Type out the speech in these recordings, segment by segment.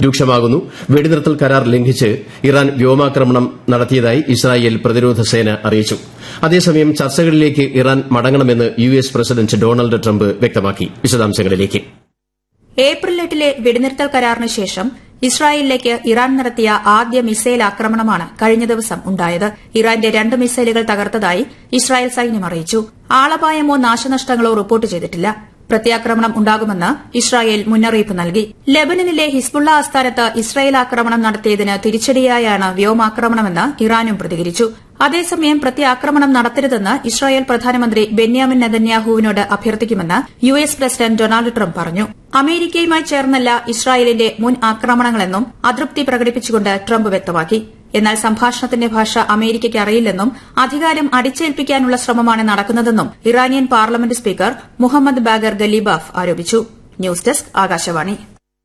രൂക്ഷമാകുന്നു വെടിനിർത്തൽ കരാർ ലംഘിച്ച് ഇറാൻ വ്യോമാക്രമണം നടത്തിയതായി ഇസ്രായേൽ പ്രതിരോധ സേന അറിയിച്ചു അതേസമയം ചർച്ചകളിലേക്ക് ഇറാൻ മടങ്ങണമെന്ന് U S president Donald Trump വ്യക്തമാക്കി വിശദാംശങ്ങളിലേക്ക് ഏപ്രിൽ എട്ടിലെ വെടിനിർത്തൽ കരാറിന് ശേഷം ഇസ്രായേലിലേക്ക് ഇറാൻ നടത്തിയ ആദ്യ മിസൈൽ ആക്രമണമാണ് കഴിഞ്ഞ ദിവസം ഉണ്ടായത് ഇറാന്റെ രണ്ട് മിസൈലുകൾ തകർത്തതായി ഇസ്രായേൽ സൈന്യം അറിയിച്ചു ആളപായമോ നാശനഷ്ടങ്ങളോ റിപ്പോർട്ട് ചെയ്തിട്ടില്ല പ്രത്യാക്രമണം ഉണ്ടാകുമെന്ന് ഇസ്രായേൽ മുന്നറിയിപ്പ് നൽകി ലെബനനിലെ ഹിസ്ബുള്ള ആസ്ഥാനത്ത് ഇസ്രായേൽ ആക്രമണം നടത്തിയതിന് തിരിച്ചടിയായാണ് വ്യോമാക്രമണമെന്ന് ഇറാനും പ്രതികരിച്ചു അതേസമയം പ്രത്യാക്രമണം നടത്തരുതെന്ന് ഇസ്രായേൽ പ്രധാനമന്ത്രി ബെന്യാമിൻ നെതന്യാഹുവിനോട് അഭ്യർത്ഥിക്കുമെന്ന് U S president Donald Trump പറഞ്ഞു അമേരിക്കയുമായി ചേർന്നല്ല ഇസ്രായേലിന്റെ മുൻ ആക്രമണങ്ങളെന്നും അതൃപ്തി പ്രകടിപ്പിച്ചുകൊണ്ട് ട്രംപ് വ്യക്തമാക്കി എന്നാൽ സംഭാഷണത്തിന്റെ ഭാഷ അമേരിക്കയ്ക്ക് അറിയില്ലെന്നും അധികാരം അടിച്ചേൽപ്പിക്കാനുള്ള ശ്രമമാണ് നടക്കുന്നതെന്നും Iranian parliament speaker Mohammad Baqer Ghalibaf ആരോപിച്ചു ന്യൂസ് ഡെസ്ക് ആകാശവാണി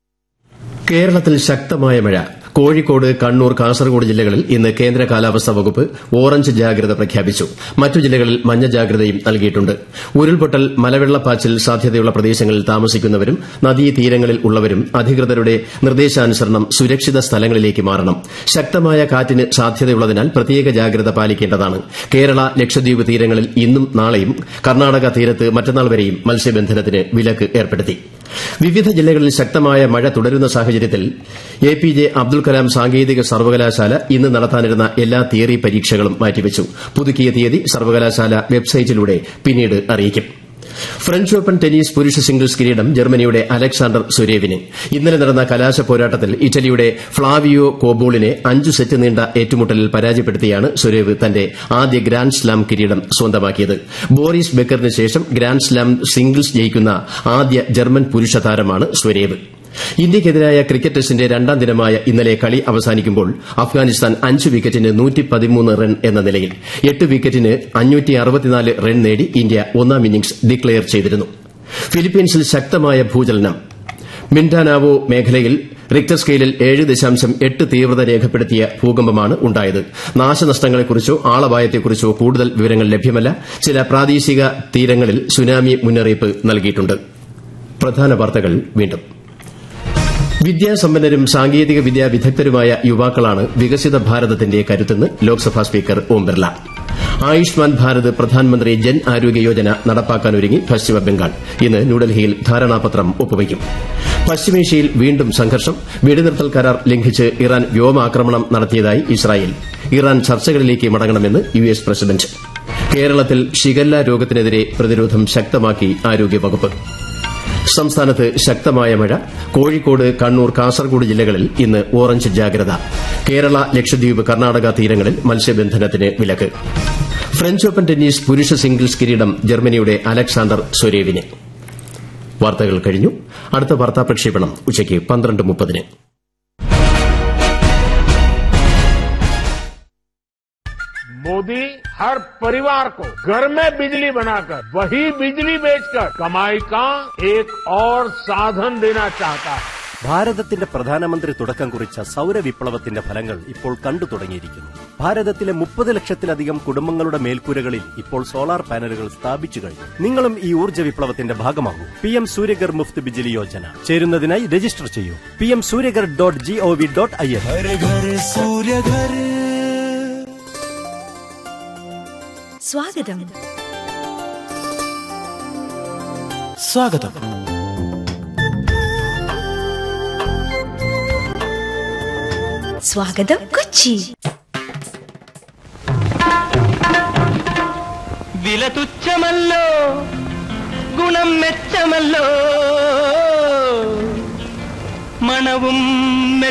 കേരളത്തിൽ ശക്തമായ മഴ കോഴിക്കോട് കണ്ണൂർ കാസർഗോഡ് ജില്ലകളിൽ ഇന്ന് കേന്ദ്ര കാലാവസ്ഥാ വകുപ്പ് ഓറഞ്ച് ജാഗ്രത പ്രഖ്യാപിച്ചു മറ്റു ജില്ലകളിൽ മഞ്ഞ ജാഗ്രതയും നൽകിയിട്ടുണ്ട് ഉരുൾപൊട്ടൽ മലവെള്ളപ്പാച്ചിൽ സാധ്യതയുള്ള പ്രദേശങ്ങളിൽ താമസിക്കുന്നവരും നദീതീരങ്ങളിൽ ഉള്ളവരും അധികൃതരുടെ നിർദ്ദേശാനുസരണം സുരക്ഷിത സ്ഥലങ്ങളിലേക്ക് മാറണം ശക്തമായ കാറ്റിന് സാധ്യതയുള്ളതിനാൽ പ്രത്യേക ജാഗ്രത പാലിക്കേണ്ടതാണ് കേരള ലക്ഷദ്വീപ് തീരങ്ങളിൽ ഇന്നും നാളെയും കർണാടക തീരത്ത് മറ്റന്നാൾ വരെയും മത്സ്യബന്ധനത്തിന് വിലക്ക് ഏർപ്പെടുത്തി വിവിധ ജില്ലകളിൽ ശക്തമായ മഴ തുടരുന്ന സാഹചര്യത്തിൽ A P J Abdul Kalam സാങ്കേതിക സർവകലാശാല ഇന്ന് നടത്താനിരുന്ന എല്ലാ തിയറി പരീക്ഷകളും മാറ്റിവച്ചു പുതുക്കിയ തീയതി സർവകലാശാല വെബ്സൈറ്റിലൂടെ പിന്നീട് അറിയിക്കും ഫ്രഞ്ച് ഓപ്പൺ ടെന്നീസ് പുരുഷ സിംഗിൾസ് കിരീടം ജർമ്മനിയുടെ അലക്സാണ്ടർ സുരേവിന് ഇന്നലെ നടന്ന കലാശ പോരാട്ടത്തിൽ ഇറ്റലിയുടെ ഫ്ളാവിയോ കോബോളിനെ അഞ്ചു സെറ്റ് നീണ്ട ഏറ്റുമുട്ടലിൽ പരാജയപ്പെടുത്തിയാണ് സുരേവ് തന്റെ ആദ്യ ഗ്രാൻഡ് സ്ലാം കിരീടം സ്വന്തമാക്കിയത് ബോറിസ് ബെക്കറിന് ശേഷം ഗ്രാൻഡ് സ്ലാം സിംഗിൾസ് ജയിക്കുന്ന ആദ്യ ജർമ്മൻ പുരുഷ താരമാണ് സുരേവ് ഇന്ത്യയ്ക്കെതിരായ ക്രിക്കറ്റ് ടെസ്റ്റിന്റെ രണ്ടാം ദിനമായ ഇന്നലെ കളി അവസാനിക്കുമ്പോൾ അഫ്ഗാനിസ്ഥാൻ അഞ്ച് വിക്കറ്റിന് റൺ എന്ന നിലയിൽ എട്ട് വിക്കറ്റിന് റൺ നേടി ഇന്ത്യ ഒന്നാം ഇന്നിംഗ്സ് ഡിക്ലയർ ചെയ്തിരുന്നു ഫിലിപ്പീൻസിൽ ശക്തമായ ഭൂചലനം മിൻഡാനാവോ മേഖലയിൽ റിക്ടർ സ്കെയിലിൽ ഏഴ് ദശാംശം എട്ട് തീവ്രത രേഖപ്പെടുത്തിയ ഭൂകമ്പമാണ് ഉണ്ടായത് നാശനഷ്ടങ്ങളെക്കുറിച്ചോ ആളപായത്തെക്കുറിച്ചോ കൂടുതൽ വിവരങ്ങൾ ലഭ്യമല്ല ചില പ്രാദേശിക തീരങ്ങളിൽ സുനാമി മുന്നറിയിപ്പ് നൽകിയിട്ടുണ്ട് പ്രധാന വാർത്തകൾ വീണ്ടും വിദ്യാസമ്പന്നരും സാങ്കേതിക വിദ്യാ വിദഗ്ധരുമായ യുവാക്കളാണ് വികസിത ഭാരതത്തിന്റെ കരുത്തെന്ന് ലോക്സഭാ സ്പീക്കർ ഓം ബിർല ആയുഷ്മാൻ ഭാരത് പ്രധാനമന്ത്രി ജൻ ആരോഗ്യ യോജന നടപ്പാക്കാനൊരുങ്ങി പശ്ചിമബംഗാൾ ഇന്ന് ന്യൂഡൽഹിയിൽ ധാരണാപത്രം ഒപ്പുവയ്ക്കും പശ്ചിമേഷ്യയിൽ വീണ്ടും സംഘർഷം വെടിനിർത്തൽ കരാർ ലംഘിച്ച് ഇറാൻ വ്യോമാക്രമണം നടത്തിയതായി ഇസ്രായേൽ ഇറാൻ ചർച്ചകളിലേക്ക് മടങ്ങണമെന്ന് യു എസ് പ്രസിഡന്റ് കേരളത്തിൽ ഷിഗല്ല രോഗത്തിനെതിരെ പ്രതിരോധം ശക്തമാക്കി ആരോഗ്യവകുപ്പ് സംസ്ഥാനത്ത് ശക്തമായ മഴ കോഴിക്കോട് കണ്ണൂർ കാസർഗോഡ് ജില്ലകളിൽ ഇന്ന് ഓറഞ്ച് ജാഗ്രത കേരള ലക്ഷദ്വീപ് കർണാടക തീരങ്ങളിൽ മത്സ്യബന്ധനത്തിന് വിലക്ക് ഫ്രഞ്ച് ഓപ്പൺ ടെന്നീസ് പുരുഷ സിംഗിൾസ് കിരീടം ജർമ്മനിയുടെ അലക്സാണ്ടർ സൊരേവിന് വാർത്തകൾ കഴിഞ്ഞു അടുത്ത വാർത്താ പ്രക്ഷേപണം ഉച്ചയ്ക്ക് പന്ത്രണ്ട് മുപ്പതിന് मोदी हर परिवार को घर में बिजली बनाकर वही बिजली बेचकर कमाई का एक और साधन देना चाहता है ഭാരതത്തിന്റെ പ്രധാനമന്ത്രി തുടക്കം കുറിച്ച സൌരവിപ്ലവത്തിന്റെ ഫലങ്ങൾ ഇപ്പോൾ കണ്ടു തുടങ്ങിയിരിക്കുന്നു ഭാരതത്തിലെ മുപ്പത് ലക്ഷത്തിലധികം കുടുംബങ്ങളുടെ മേൽക്കൂരകളിൽ ഇപ്പോൾ സോളാർ പാനലുകൾ സ്ഥാപിച്ചു കഴിഞ്ഞു നിങ്ങളും ഈ ഊർജ്ജ വിപ്ലവത്തിന്റെ ഭാഗമാകൂ പി എം സൂര്യഗർ മുഫ്ത് ബിജിലി യോജന ചേരുന്നതിനായി രജിസ്റ്റർ ചെയ്യൂ P M Suryaghar dot G O V dot I N സ്വാഗതം സ്വാഗതം സ്വാഗതം കൊച്ചി വില തുച്ഛമല്ലോ ഗുണം മെച്ചമല്ലോ മണവും